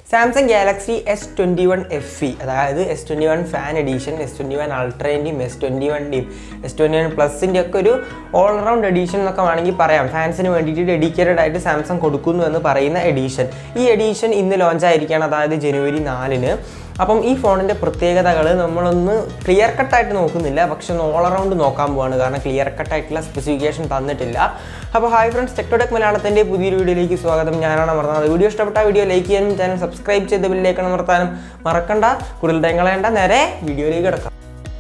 Samsung Galaxy S twenty one F E അതായത് S twenty one fan edition S twenty one അൾട്രേൻ്റെയും S twenty വണ്ണിൻ്റെയും S twenty one പ്ലസിൻ്റെ ഒക്കെ ഒരു all-round edition എന്നൊക്കെ വേണമെങ്കിൽ പറയാം ഫാൻസിന് വേണ്ടിയിട്ട് ഡെഡിക്കേറ്റഡ് ആയിട്ട് സാംസങ് കൊടുക്കുന്നു എന്ന് പറയുന്ന എഡീഷൻ ഈ എഡീഷൻ ഇന്ന് ലോഞ്ച് ആയിരിക്കുകയാണ് അതായത് ജനുവരി നാലിന് അപ്പം ഈ ഫോണിൻ്റെ പ്രത്യേകതകൾ നമ്മളൊന്ന് ക്ലിയർ കട്ടായിട്ട് നോക്കുന്നില്ല പക്ഷെ ഒന്ന് ഓൾ അറൗണ്ട് നോക്കാൻ പോവാണ് കാരണം ക്ലിയർ കട്ടായിട്ടുള്ള സ്പെസിഫിക്കേഷൻ തന്നിട്ടില്ല അപ്പോൾ ഹായ് ഫ്രണ്ട്സ് ടെക്ടോടെക് മലയാളത്തിൻ്റെ പുതിയൊരു വീഡിയോയിലേക്ക് സ്വാഗതം ഞാനാണ് അമർന്നത് വീഡിയോ ഇഷ്ടപ്പെട്ട വീഡിയോ ലൈക്ക് ചെയ്യാനും ചാനൽ സബ്സ്ക്രൈബ് ചെയ്ത് ബില്ലേക്ക് അമർത്താനും മറക്കണ്ട കൂടുതൽ ടൈം കളയണ്ട നേരെ വീഡിയോയിലേക്ക് കിടക്കാം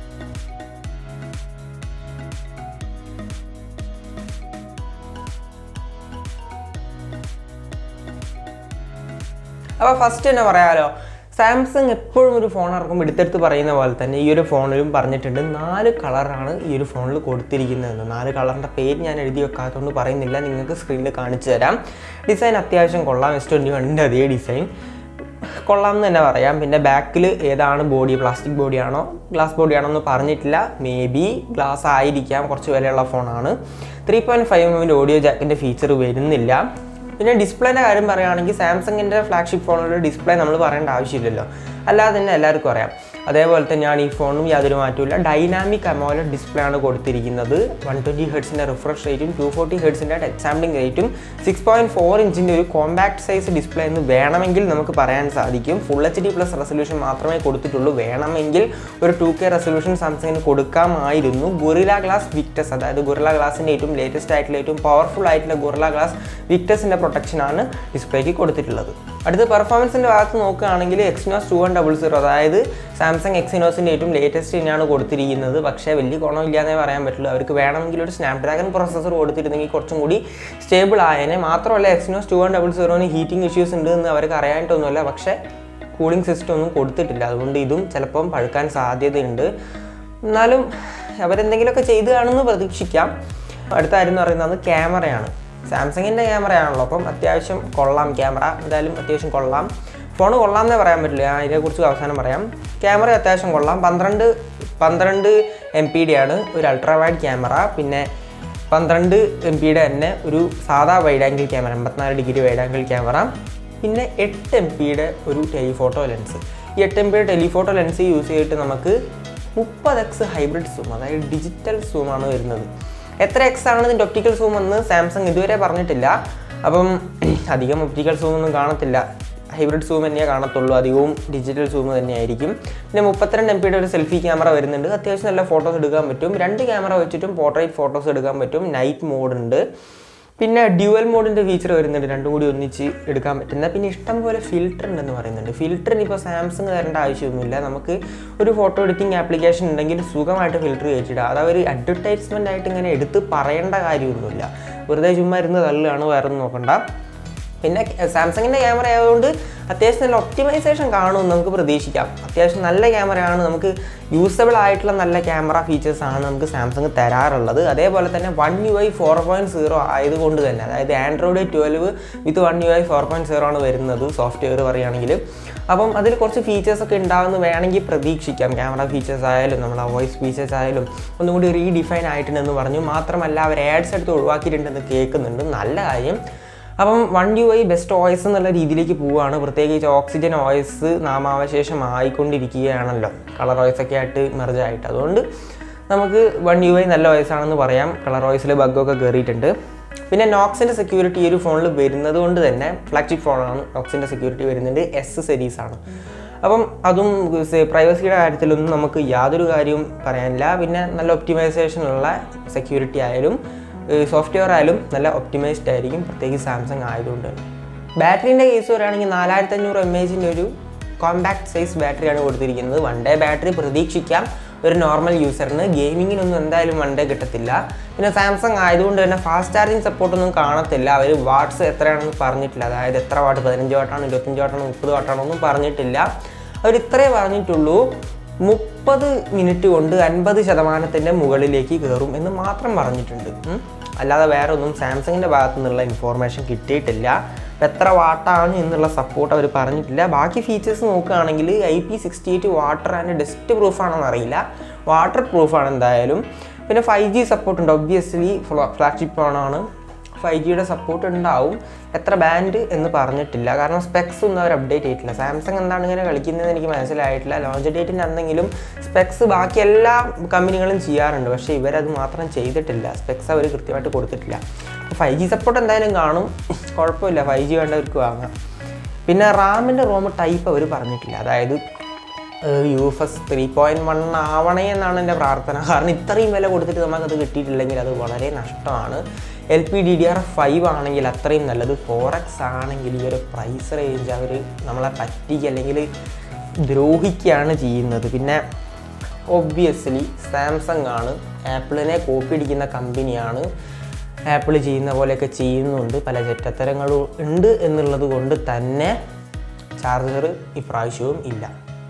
അപ്പോൾ ഫസ്റ്റ് തന്നെ പറയാമല്ലോ സാംസങ് എപ്പോഴും ഒരു ഫോൺ ഇറക്കുമ്പോൾ എടുത്തെടുത്ത് പറയുന്ന പോലെ തന്നെ ഈ ഒരു ഫോണിലും പറഞ്ഞിട്ടുണ്ട് നാല് കളറാണ് ഈ ഒരു ഫോണിൽ കൊടുത്തിരിക്കുന്നതെന്ന് നാല് കളറിൻ്റെ പേര് ഞാൻ എഴുതി വെക്കാത്തതുകൊണ്ട് പറയുന്നില്ല നിങ്ങൾക്ക് സ്ക്രീനിൽ കാണിച്ചു തരാം ഡിസൈൻ അത്യാവശ്യം കൊള്ളാം എസ് ട്വൻറ്റി വണ്ണിൻ്റെ അതേ ഡിസൈൻ കൊള്ളാം എന്ന് തന്നെ പറയാം പിന്നെ ബാക്കിൽ ഏതാണ് ബോഡി പ്ലാസ്റ്റിക് ബോഡിയാണോ ഗ്ലാസ് ബോഡിയാണോ എന്ന് പറഞ്ഞിട്ടില്ല മേ ബി ഗ്ലാസ് ആയിരിക്കാം കുറച്ച് വിലയുള്ള ഫോണാണ് ത്രീ പോയിൻറ്റ് ഫൈവ് എമ്മിൻ്റെ ഓഡിയോ ജാക്കിൻ്റെ ഫീച്ചർ വരുന്നില്ല പിന്നെ ഡിസ്പ്ലേൻ്റെ കാര്യം പറയുകയാണെങ്കിൽ സാംസങ്ങിൻ്റെ ഫ്ലാഗ്ഷിപ്പ് ഫോണുകളുടെ ഡിസ്പ്ലേ നമ്മൾ പറയേണ്ട ആവശ്യമില്ലല്ലോ അല്ലാതെ തന്നെ എല്ലാവർക്കും അറിയാം അതേപോലെ തന്നെയാണ് ഈ ഫോണും യാതൊരു മാറ്റമില്ല ഡൈനാമിക് അമോല ഡിസ്പ്ലേ ആണ് കൊടുത്തിരിക്കുന്നത് വൺ ട്വൻറ്റി ഹെഡ്സിൻ്റെ റിഫ്രഷ് റേറ്റും ടു ഫോർട്ടി ഹെഡ്സിൻ്റെ ടച്ച് സാമ്പിളിംഗ് റേറ്റും സിക്സ് പോയിൻറ്റ് ഫോർ ഇഞ്ചിൻ്റെ ഒരു കോമ്പാക്ട് സൈസ് ഡിസ്പ്ലേ എന്ന് വേണമെങ്കിൽ നമുക്ക് പറയാൻ സാധിക്കും full H D plus resolution മാത്രമേ കൊടുത്തിട്ടുള്ളൂ വേണമെങ്കിൽ ഒരു ടു കെ റെസൊല്യൂഷൻ സാംസങ്ങിന് കൊടുക്കാമായിരുന്നു ഗൊറില ഗ്ലാസ് വിക്ടസ് അതായത് ഗൊറില ഗ്ലാസിൻ്റെ ഏറ്റവും ലേറ്റസ്റ്റ് ആയിട്ടുള്ള ഏറ്റവും പവർഫുൾ ആയിട്ടുള്ള ഗൊറില ഗ്ലാസ് വിക്ടസിൻ്റെ പ്രൊട്ടക്ഷനാണ് ഡിസ്പ്ലേക്ക് കൊടുത്തിട്ടുള്ളത് അടുത്ത പെർഫോമൻസിൻ്റെ ഭാഗത്ത് നോക്കുകയാണെങ്കിൽ Exynos two one double zero അതായത് സാംസങ് എക്സിനോസിൻ്റെ ഏറ്റവും ലേറ്റസ്റ്റ് തന്നെയാണ് കൊടുത്തിരിക്കുന്നത് പക്ഷേ വലിയ ഗുണമില്ലാന്നേ പറയാൻ പറ്റുള്ളൂ അവർക്ക് വേണമെങ്കിൽ ഒരു സ്നാപ്ഡ്രാഗൺ പ്രോസസ്സർ കൊടുത്തിരുന്നെങ്കിൽ കുറച്ചും കൂടി സ്റ്റേബിൾ ആയേനെ മാത്രമല്ല എക്സിനോസ് ടു വൺ ഡബിൾ സീറോന് ഹീറ്റിംഗ് ഇഷ്യൂസ് ഉണ്ട് എന്ന് അവർക്ക് അറിയാനായിട്ടൊന്നുമില്ല പക്ഷേ കൂളിംഗ് സിസ്റ്റം ഒന്നും കൊടുത്തിട്ടില്ല അതുകൊണ്ട് ഇതും ചിലപ്പം പഴുക്കാൻ സാധ്യതയുണ്ട് എന്നാലും അവരെന്തെങ്കിലുമൊക്കെ ചെയ്തു കാണുമെന്ന് പ്രതീക്ഷിക്കാം അടുത്ത കാര്യം എന്ന് പറയുന്നത് ക്യാമറയാണ് സാംസങ്ങിൻ്റെ ക്യാമറയാണല്ലോ അപ്പം അത്യാവശ്യം കൊള്ളാം ക്യാമറ എന്തായാലും അത്യാവശ്യം കൊള്ളാം ഫോൺ കൊള്ളാം എന്നേ പറയാൻ പറ്റില്ല ഞാൻ ഇതിനെക്കുറിച്ച് അവസാനം പറയാം ക്യാമറ അത്യാവശ്യം കൊള്ളാം പന്ത്രണ്ട് പന്ത്രണ്ട് എം പി ഡി ആണ് ഒരു അൾട്രാ വൈഡ് ക്യാമറ പിന്നെ പന്ത്രണ്ട് എം പിയുടെ തന്നെ ഒരു സാധാ വൈഡ് ആംഗിൾ ക്യാമറ എൺപത്തിനാല് ഡിഗ്രി വൈഡ് ആംഗിൾ ക്യാമറ പിന്നെ എട്ട് എം പിയുടെ ഒരു ടെലിഫോട്ടോ ലെൻസ് ഈ എട്ട് എം പിയുടെ ടെലിഫോട്ടോ ലെൻസ് യൂസ് ചെയ്തിട്ട് നമുക്ക് മുപ്പത് എക്സ് ഹൈബ്രിഡ് സൂം അതായത് ഡിജിറ്റൽ സൂമാണ് വരുന്നത് എത്ര എക്സ് ആണ് ഇതിൻ്റെ ഒപ്റ്റിക്കൽ സൂം എന്ന് സാംസങ് ഇതുവരെ പറഞ്ഞിട്ടില്ല അപ്പം അധികം ഒപ്റ്റിക്കൽ സൂം ഒന്നും കാണത്തില്ല ഹൈബ്രിഡ് സൂം തന്നെയേ കാണത്തുള്ളൂ അധികവും ഡിജിറ്റൽ സൂം തന്നെയായിരിക്കും പിന്നെ മുപ്പത്തിരണ്ട് എം പിയുടെ ഒരു സെൽഫി ക്യാമറ വരുന്നുണ്ട് അത്യാവശ്യം നല്ല ഫോട്ടോസ് എടുക്കാൻ പറ്റും രണ്ട് ക്യാമറ വെച്ചിട്ടും പോർട്രേറ്റ് ഫോട്ടോസ് എടുക്കാൻ പറ്റും നൈറ്റ് മോഡ് ഉണ്ട് പിന്നെ ഡ്യുവൽ മോഡിൻ്റെ ഫീച്ചർ വരുന്നുണ്ട് രണ്ടും കൂടി ഒന്നിച്ച് എടുക്കാൻ പറ്റുന്ന പിന്നെ ഇഷ്ടം പോലെ ഫിൽറ്റർ ഉണ്ടെന്ന് പറയുന്നുണ്ട് ഫിൽറ്ററിന് ഇപ്പോൾ സാംസങ് തരേണ്ട ആവശ്യമൊന്നുമില്ല നമുക്ക് ഒരു ഫോട്ടോ എഡിറ്റിംഗ് ആപ്ലിക്കേഷൻ ഉണ്ടെങ്കിൽ സുഖമായിട്ട് ഫിൽറ്റർ കയറ്റിയിടുക അത് അവർ അഡ്വർടൈസ്മെൻ്റ് ആയിട്ട് ഇങ്ങനെ എടുത്ത് പറയേണ്ട കാര്യമൊന്നുമില്ല വെറുതെ ചുമ്മാ ഇരുന്ന് തള്ളുകയാണ് വേറെ ഒന്നും നോക്കണ്ട പിന്നെ സാംസങ്ങിൻ്റെ ക്യാമറ ആയതുകൊണ്ട് അത്യാവശ്യം നല്ല ഒപ്റ്റിമൈസേഷൻ കാണുമെന്ന് നമുക്ക് പ്രതീക്ഷിക്കാം അത്യാവശ്യം നല്ല ക്യാമറയാണ് നമുക്ക് യൂസബിൾ ആയിട്ടുള്ള നല്ല ക്യാമറ ഫീച്ചേഴ്സ് ആണ് നമുക്ക് സാംസങ് തരാറുള്ളത് അതേപോലെ തന്നെ one U I four point zero ആയതുകൊണ്ട് തന്നെ അതായത് Android twelve with one U I four point zero ആണ് വരുന്നത് സോഫ്റ്റ്വെയർ പറയുകയാണെങ്കിൽ അപ്പം അതിൽ കുറച്ച് ഫീച്ചേഴ്സ് ഒക്കെ ഉണ്ടാകുമെന്ന് വേണമെങ്കിൽ പ്രതീക്ഷിക്കാം ക്യാമറ ഫീച്ചേഴ്സ് ആയാലും നമ്മൾ വോയിസ് ഫീച്ചേഴ്സ് ആയാലും ഒന്നും കൂടി റീഡിഫൈൻ ആയിട്ടുണ്ടെന്ന് പറഞ്ഞു മാത്രമല്ല അവർ ആഡ്സ് എടുത്ത് ഒഴിവാക്കിയിട്ടുണ്ടെന്ന് കേൾക്കുന്നുണ്ട് നല്ല കാര്യം അപ്പം one U I best OS എന്നുള്ള രീതിയിലേക്ക് പോവുകയാണ് പ്രത്യേകിച്ച് ഓക്സിജൻ ഓയസ് നാമാവശേഷം ആയിക്കൊണ്ടിരിക്കുകയാണല്ലോ കളർ ഓയസ് ഒക്കെ ആയിട്ട് മെർജ് ആയിട്ട് അതുകൊണ്ട് നമുക്ക് വൺ യു ഐ നല്ല ഓയസാണെന്ന് പറയാം കളർ ഓയസിൽ ബഗ്ഗൊക്കെ കയറിയിട്ടുണ്ട് പിന്നെ നോക്സിൻ്റെ സെക്യൂരിറ്റി ഈ ഒരു ഫോണിൽ വരുന്നത് കൊണ്ട് തന്നെ ഫ്ലാഗ്ഷിപ്പ് ഫോണാണ് നോക്സിൻ്റെ സെക്യൂരിറ്റി വരുന്നുണ്ട് എസ് സീരീസ് ആണ് അപ്പം അതും പ്രൈവസിയുടെ കാര്യത്തിലൊന്നും നമുക്ക് യാതൊരു കാര്യവും പറയാനില്ല പിന്നെ നല്ല ഒപ്റ്റിമൈസേഷൻ ഉള്ള സെക്യൂരിറ്റി ആയാലും സോഫ്റ്റ്വെയർ ആയാലും നല്ല ഒപ്റ്റിമൈസ്ഡ് ആയിരിക്കും പ്രത്യേകിച്ച് സാംസങ് ആയതുകൊണ്ട് ബാറ്ററീൻ്റെ കേസ് പറയുകയാണെങ്കിൽ നാലായിരത്തി അഞ്ഞൂറ് എം എച്ചിൻ്റെ ഒരു കോമ്പാക്ട് സൈസ് ബാറ്ററിയാണ് കൊടുത്തിരിക്കുന്നത് വൺ ഡേ ബാറ്ററി പ്രതീക്ഷിക്കാം ഒരു നോർമൽ യൂസറിന് ഗെയിമിങ്ങിനൊന്നും എന്തായാലും വൺ ഡേ കിട്ടത്തില്ല പിന്നെ സാംസങ് ആയതുകൊണ്ട് തന്നെ ഫാസ്റ്റ് ചാർജിങ് സപ്പോർട്ടൊന്നും കാണത്തില്ല അവർ വാട്ട്സ് എത്രയാണെന്ന് പറഞ്ഞിട്ടില്ല അതായത് എത്ര വാട്ട് പതിനഞ്ച് വാട്ടാണ് ഇരുപത്തഞ്ച് വാട്ടാണ് മുപ്പത് വാട്ടാണോ ഒന്നും പറഞ്ഞിട്ടില്ല അവർ ഇത്രേ പറഞ്ഞിട്ടുള്ളൂ മുപ്പത് മിനിറ്റ് കൊണ്ട് അൻപത് ശതമാനത്തിൻ്റെ മുകളിലേക്ക് കയറും എന്ന് മാത്രം പറഞ്ഞിട്ടുണ്ട് ഉം. അല്ലാതെ വേറെ ഒന്നും സാംസങ്ങിൻ്റെ ഭാഗത്തു നിന്നുള്ള ഇൻഫോർമേഷൻ കിട്ടിയിട്ടില്ല എത്ര വാട്ടാണ് എന്നുള്ള സപ്പോർട്ട് അവർ പറഞ്ഞിട്ടില്ല ബാക്കി ഫീച്ചേഴ്സ് നോക്കുകയാണെങ്കിൽ I P sixty eight water and dust proof ആണെന്ന് അറിയില്ല വാട്ടർ പ്രൂഫാണ് എന്തായാലും പിന്നെ ഫൈവ് ജി സപ്പോർട്ട് ഉണ്ട് ഒബ്വിയസ്ലി ഫ്ലാഗ്ഷിപ്പ് ഫോണാണ് ഫൈവ് ജിയുടെ സപ്പോർട്ട് ഉണ്ടാവും എത്ര ബാൻഡ് എന്ന് പറഞ്ഞിട്ടില്ല കാരണം സ്പെക്സ് ഒന്നും അവർ അപ്ഡേറ്റ് ചെയ്തിട്ടില്ല സാംസങ് എന്താണ് ഇങ്ങനെ കളിക്കുന്നതെന്ന് എനിക്ക് മനസ്സിലായിട്ടില്ല ലോഞ്ച് ഡേറ്റിൻ്റെ അന്നെങ്കിലും സ്പെക്സ് ബാക്കി എല്ലാ കമ്പനികളും ചെയ്യാറുണ്ട് പക്ഷേ ഇവരത് മാത്രം ചെയ്തിട്ടില്ല സ്പെക്സ് അവർ കൃത്യമായിട്ട് കൊടുത്തിട്ടില്ല ഫൈവ് ജി സപ്പോർട്ട് എന്തായാലും കാണും കുഴപ്പമില്ല ഫൈവ് ജി വേണ്ടവർക്ക് വാങ്ങാം പിന്നെ റാമിൻ്റെ റോം ടൈപ്പ് അവർ പറഞ്ഞിട്ടില്ല അതായത് U F S three point one ആവണേ എന്നാണ് എൻ്റെ പ്രാർത്ഥന കാരണം ഇത്രയും വില കൊടുത്തിട്ട് നമുക്കത് കിട്ടിയിട്ടില്ലെങ്കിൽ അത് വളരെ നഷ്ടമാണ് L P D D R five ആണെങ്കിൽ അത്രയും നല്ലത് ഫോർ എക്സ് ആണെങ്കിൽ ഈ ഒരു പ്രൈസ് റേഞ്ച് അവർ നമ്മളെ പറ്റിക്കുക അല്ലെങ്കിൽ ദ്രോഹിക്കുകയാണ് ചെയ്യുന്നത് പിന്നെ ഒബ്വിയസ്ലി സാംസങ് ആണ് ആപ്പിളിനെ കോപ്പി അടിക്കുന്ന കമ്പനിയാണ് ആപ്പിൾ ചെയ്യുന്ന പോലെയൊക്കെ ചെയ്യുന്നുണ്ട് പല ചെറ്റത്തരങ്ങളും ഉണ്ട് എന്നുള്ളത് കൊണ്ട് തന്നെ ചാർജർ ഇപ്രാവശ്യവും ഇല്ല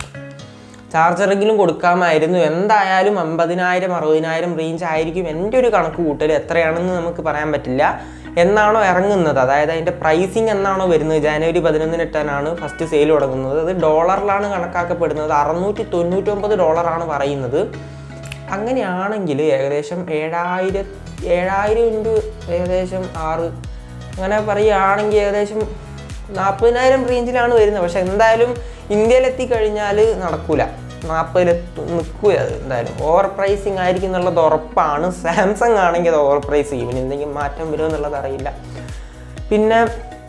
ചാർജറെങ്കിലും കൊടുക്കാമായിരുന്നു എന്തായാലും അമ്പതിനായിരം അറുപതിനായിരം റേഞ്ച് ആയിരിക്കും എൻ്റെ ഒരു കണക്ക് കൂട്ടൽ എത്രയാണെന്ന് നമുക്ക് പറയാൻ പറ്റില്ല എന്നാണോ ഇറങ്ങുന്നത് അതായത് അതിൻ്റെ പ്രൈസിങ് എന്നാണോ വരുന്നത് ജനുവരി പതിനൊന്നിന് എട്ടാനാണ് ഫസ്റ്റ് സെയിൽ തുടങ്ങുന്നത് അത് ഡോളറിലാണ് കണക്കാക്കപ്പെടുന്നത് അറുന്നൂറ്റി തൊണ്ണൂറ്റൊമ്പത് ഡോളറാണ് പറയുന്നത് അങ്ങനെയാണെങ്കിൽ ഏകദേശം ഏഴായിരം ഏഴായിരം ഇൻറ്റു ഏകദേശം ആറ് അങ്ങനെ പറയുകയാണെങ്കിൽ ഏകദേശം നാൽപ്പതിനായിരം റേഞ്ചിലാണ് വരുന്നത് പക്ഷെ എന്തായാലും ഇന്ത്യയിൽ എത്തിക്കഴിഞ്ഞാൽ നടക്കൂല നാൽപ്പതിൽ നിൽക്കൂല അത് എന്തായാലും ഓവർ പ്രൈസിങ് ആയിരിക്കും എന്നുള്ളത് ഉറപ്പാണ് സാംസങ് ആണെങ്കിൽ അത് ഓവർ പ്രൈസ് ചെയ്യും ഇനി എന്തെങ്കിലും മാറ്റം വരുമോ എന്നുള്ളത് അറിയില്ല പിന്നെ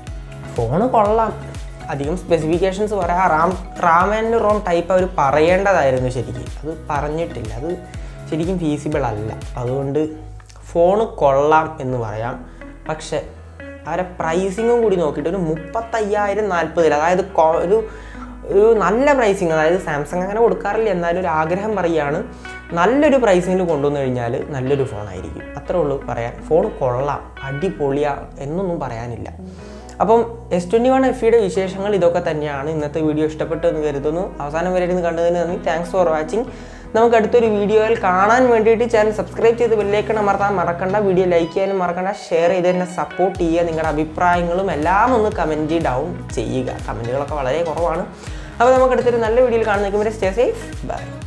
ഫോണ് കൊള്ളാം അധികം സ്പെസിഫിക്കേഷൻസ് പറയാം RAM RAM and ROM type അവർ പറയേണ്ടതായിരുന്നു ശരിക്കും അത് പറഞ്ഞിട്ടില്ല അത് ശരിക്കും ഫീസിബിൾ അല്ല അതുകൊണ്ട് ഫോണ് കൊള്ളാം എന്ന് പറയാം പക്ഷെ അവരെ പ്രൈസിങ്ങും കൂടി നോക്കിയിട്ട് ഒരു മുപ്പത്തയ്യായിരം നാൽപ്പതിൽ അതായത് കൊ- ഒരു ഒരു നല്ല പ്രൈസിങ് അതായത് സാംസങ് അങ്ങനെ കൊടുക്കാറില്ല എന്നാലും ഒരു ആഗ്രഹം പറയുകയാണ് നല്ലൊരു പ്രൈസിങ്ങിൽ കൊണ്ടുവന്നു കഴിഞ്ഞാൽ നല്ലൊരു ഫോണായിരിക്കും അത്രേ ഉള്ളൂ പറയാൻ ഫോൺ കൊള്ളാം അടിപൊളിയാ എന്നൊന്നും പറയാനില്ല അപ്പം എസ് ട്വൻറ്റി വൺ എഫ് ഇയുടെ വിശേഷങ്ങൾ ഇതൊക്കെ തന്നെയാണ് ഇന്നത്തെ വീഡിയോ ഇഷ്ടപ്പെട്ടു എന്ന് കരുതുന്നു അവസാനം വരെ ഇരുന്ന് കണ്ടതിന് നന്ദി താങ്ക്സ് ഫോർ വാച്ചിങ് നമുക്ക് അടുത്തൊരു വീഡിയോയിൽ കാണാൻ വേണ്ടിയിട്ട് ചാനൽ സബ്സ്ക്രൈബ് ചെയ്ത് ബെല്ലേക്കണം അമർത്താൻ മറക്കണ്ട വീഡിയോ ലൈക്ക് ചെയ്യാനും മറക്കണ്ട ഷെയർ ചെയ്ത് എന്നെ സപ്പോർട്ട് ചെയ്യുക നിങ്ങളുടെ അഭിപ്രായങ്ങളും എല്ലാം ഒന്ന് കമൻറ്റ് ഡൗൺ ചെയ്യുക കമൻറ്റുകളൊക്കെ വളരെ കുറവാണ് അപ്പോൾ നമുക്ക് അടുത്തൊരു നല്ല വീഡിയോയിൽ കാണുന്നേക്കും വരെ സ്റ്റേ സേഫ് ബൈ